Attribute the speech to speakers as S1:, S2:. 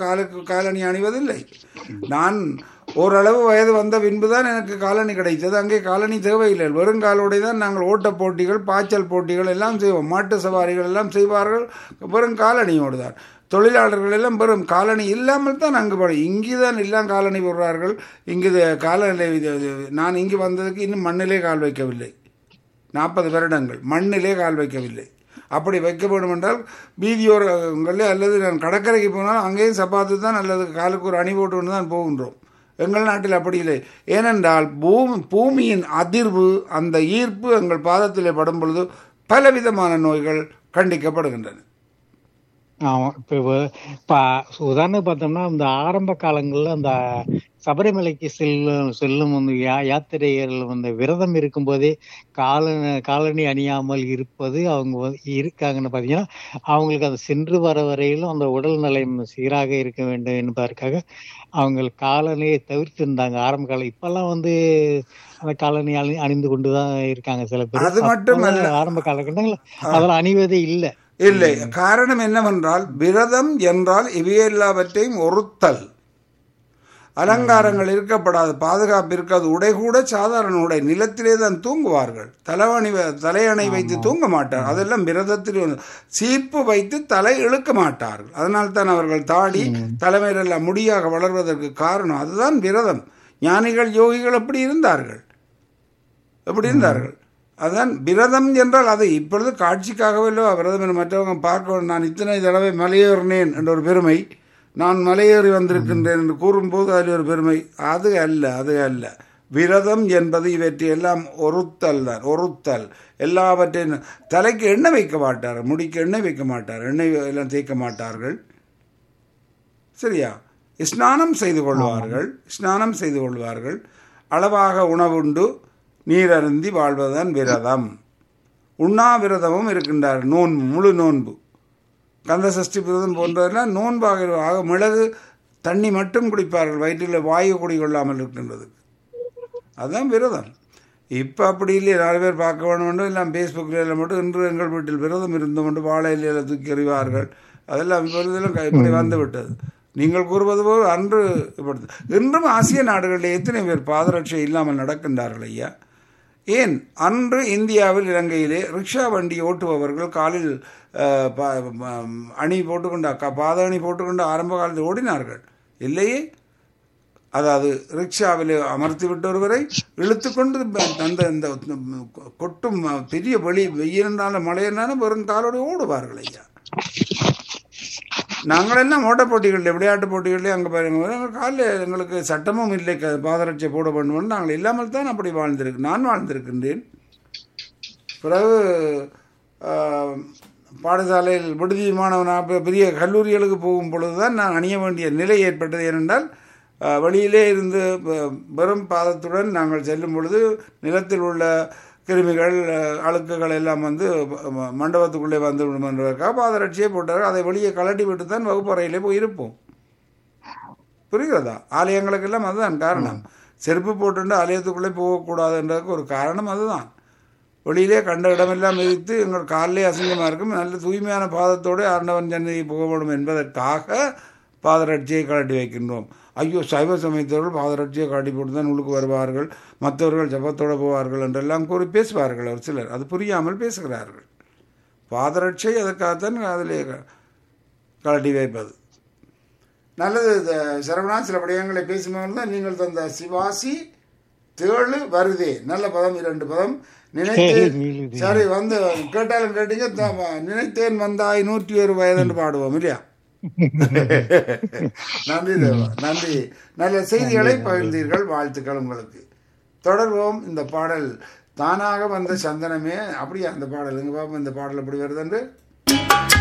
S1: காலுக்கு காலணி அணிவதில்லை நான் ஓரளவு வயது வந்த பின்புதான் எனக்கு காலணி கிடைத்தது அங்கே காலணி தேவையில்லை வெறும் காலோடை தான் நாங்கள் ஓட்டப் போட்டிகள் பாய்ச்சல் போட்டிகள் எல்லாம் செய்வோம் மாட்டு சவாரிகள் எல்லாம் செய்வார்கள் வெறும் காலணியோடு தான் தொழிலாளர்கள் எல்லாம் வெறும் காலணி இல்லாமல் தான் அங்கு போட இங்கே தான் எல்லாம் காலணி போடுறார்கள் இங்கு இது காலநிலை இது- இது- நான் இங்கு வந்ததுக்கு இன்னும் மண்ணிலே கால் வைக்கவில்லை நாற்பது வருடங்கள் மண்ணிலே கால் வைக்கவில்லை அப்படி வைக்க வேண்டும் என்றால் வீதியோரங்களே அல்லது நான் கடற்கரைக்கு போனால் அங்கேயும் சப்பாத்து தான் அல்லது காலுக்கு ஒரு அணி போட்டு கொண்டு தான் போகின்றோம் எங்கள் நாட்டில் அப்படி இல்லை ஏனென்றால் பூமி பூமியின் அதிர்வு அந்த ஈர்ப்பு எங்கள் பாதத்திலே படும் பொழுது பலவிதமான நோய்கள் கண்டிக்கப்படுகின்றன
S2: ஆமா இப்ப இவ- இப்ப உதாரணம் பார்த்தோம்னா இந்த ஆரம்ப காலங்கள்ல அந்த சபரிமலைக்கு செல்லும் செல்லும் வந்து யா- யாத்திரைகள் வந்து விரதம் இருக்கும்போதே கால காலணி அணியாமல் இருப்பது அவங்க வந்து இருக்காங்கன்னு பாத்தீங்கன்னா அவங்களுக்கு அது சென்று வர வரையிலும் அந்த உடல் நலம் சீராக இருக்க வேண்டும் என்பதற்காக அவங்க காலணியை தவிர்த்திருந்தாங்க ஆரம்ப காலம் இப்பெல்லாம் வந்து அந்த காலணி அணி அணிந்து கொண்டுதான் இருக்காங்க சில பேர்
S1: அது மட்டுமல்ல.
S2: அப்பெல்லாம் ஆரம்ப காலகட்டங்கள்ல அதெல்லாம் அணிவதே இல்லை
S1: இல்லை காரணம் என்னவென்றால் விரதம் என்றால் இவையெல்லாவற்றையும் ஒருத்தல் அலங்காரங்கள் இருக்கப்படாது பாதுகாப்பு இருக்காது உடை கூட சாதாரண உடை நிலத்திலே தான் தூங்குவார்கள் தலைவணி வ- தலையணை வைத்து தூங்க மாட்டார் அதெல்லாம் விரதத்தில் ஒன்று. சீப்பு வைத்து தலை இழுக்க மாட்டார்கள் அதனால் தான் அவர்கள் தாடி தலைமையிலெல்லாம் முடியாக வளர்வதற்கு காரணம் அதுதான் விரதம் ஞானிகள் யோகிகள் அப்படி இருந்தார்கள் எப்படி இருந்தார்கள் அதான் விரதம் என்றால் அது இப்பொழுது காட்சிக்காகவே இல்லவா விரதம் என்று மற்றவங்க பார்க்க நான் இத்தனை தடவை மலையேறினேன் என்ற ஒரு பெருமை நான் மலையேறி வந்திருக்கின்றேன் என்று கூறும்போது அதில் ஒரு பெருமை அது அல்ல அது அல்ல விரதம் என்பது இவற்றை எல்லாம் ஒருத்தல் தான் ஒருத்தல் எல்லாவற்றையும் தலைக்கு எண்ணெய் வைக்க மாட்டார் முடிக்கு எண்ணெய் வைக்க மாட்டார் எண்ணெய் எல்லாம் தேய்க்க மாட்டார்கள் சரியா ஸ்நானம் செய்து கொள்வார்கள் ஸ்நானம் செய்து கொள்வார்கள் அளவாக உணவுண்டு நீரருந்தி வாழ்வதுதான் விரதம் உண்ணாவிரதமும் இருக்கின்றார் நோன்பு முழு நோன்பு கந்த சஷ்டி விரதம் போன்றதெல்லாம் நோன்பாக இரு- ஆக மிளகு தண்ணி மட்டும் குடிப்பார்கள் வயிற்றில் வாயு குடிக்கொள்ளாமல் இருக்கின்றது அதுதான் விரதம் இப்போ அப்படி இல்லையே நாலு பேர் பார்க்க வேண்டும் என்று எல்லாம் ஃபேஸ்புக்கில் எல்லாம் மட்டும் இன்று எங்கள் வீட்டில் விரதம் இருந்து கொண்டு வாழை இலையில தூக்கி எறிவார்கள் அதெல்லாம் இப்பொழுதெல்லாம் க- இப்படி வந்து விட்டது நீங்கள் கூறுவது போல் அன்று இப்படி இன்றும் ஆசிய நாடுகளில் எத்தனை பேர் பாதரட்சை இல்லாமல் நடக்கின்றார்கள் ஐயா ஏன் அன்று இந்தியாவில் இலங்கையிலே ரிக்ஷா வண்டி ஓட்டுபவர்கள் காலில் அஹ், ப- ம- அணி போட்டுக்கொண்டு க- பாத அணி போட்டுக்கொண்டு ஆரம்ப காலத்தில் ஓடினார்கள் இல்லையே அதாவது ரிக்ஷாவில் அமர்த்தி விட்ட ஒருவரை இழுத்துக்கொண்டு ப- அந்த இந்த கொட்டும் பெரிய வெளி வெயிலினாலும் மழையினாலும் வெறும் காலோடு ஓடுவார்கள் ஐயா நாங்களெல்லாம் ஓட்ட போட்டிகளில் விளையாட்டு போட்டிகளில் அங்கே பாருங்க எங்கள் காலில் எங்களுக்கு சட்டமும் இல்லை க- பாதரட்சை போட வேண்டும் நாங்கள் இல்லாமல் தான் அப்படி வாழ்ந்திருக்கு நான் வாழ்ந்திருக்கின்றேன் பிறகு ஆஹ், பாடசாலையில் விடுதி மாணவனாக பெ- பெரிய கல்லூரிகளுக்கு போகும் பொழுது தான் நான் அணிய வேண்டிய நிலை ஏற்பட்டது ஏனென்றால் ஆஹ், வெளியிலே இருந்து வெ- வெறும் பாதத்துடன் நாங்கள் செல்லும் பொழுது நிலத்தில் உள்ள கிருமிகள் அஹ், அழுக்குகள் எல்லாம் வந்து ம- மண்டபத்துக்குள்ளே வந்து விடும் என்பதற்காக பாதரட்சியை போட்டார்கள் அதை வெளியே கலட்டி விட்டு தான் வகுப்பறையிலே போய் இருப்போம் புரிகிறதா ஆலயங்களுக்கெல்லாம் அதுதான் காரணம் செருப்பு போட்டுண்டு ஆலயத்துக்குள்ளே போகக்கூடாதுன்றதுக்கு ஒரு காரணம் அதுதான் வெளியிலே கண்ட இடமெல்லாம் மிதித்து எங்கள் காலிலே அசிங்கமாக இருக்கும் நல்ல தூய்மையான பாதத்தோடு ஆண்டவன் சன்னதி போக வேண்டும் என்பதற்காக பாதரட்சியை கழட்டி வைக்கின்றோம் ஐயோ சைவ சமயத்தவர்கள் பாதரட்சியை காட்டி போட்டு தான் உள்ளுக்கு வருவார்கள் மற்றவர்கள் ஜபத்தோடு போவார்கள் என்றெல்லாம் கூறி பேசுவார்கள் ஒரு சிலர் அது புரியாமல் பேசுகிறார்கள் பாதரட்சை அதற்காகத்தான் அதிலே க- கழட்டி வைப்பது நல்லது இது, சரவணா சில விடயங்களை பேசும்போது தான் நீங்கள் தந்த சிவாசி தேழு வருதே நல்ல பதம் இரண்டு பதம் நினைத்தேன்
S2: மீளுதே.
S1: சரி வந்து கேட்டாலும் கேட்டீங்க த- நினைத்தேன் வந்தாய் நூற்றி ஒரு வயது என்று பாடுவோம் இல்லையா நன்றி தேவா நன்றி நல்ல செய்திகளை பகிர்ந்தீர்கள் வாழ்த்துக்கள் உங்களுக்கு தொடர்வோம் இந்த பாடல் தானாக வந்த சந்தனமே அப்படியா அந்த பாடல் எங்க பாப்போம் இந்த பாடல் எப்படி வருது என்று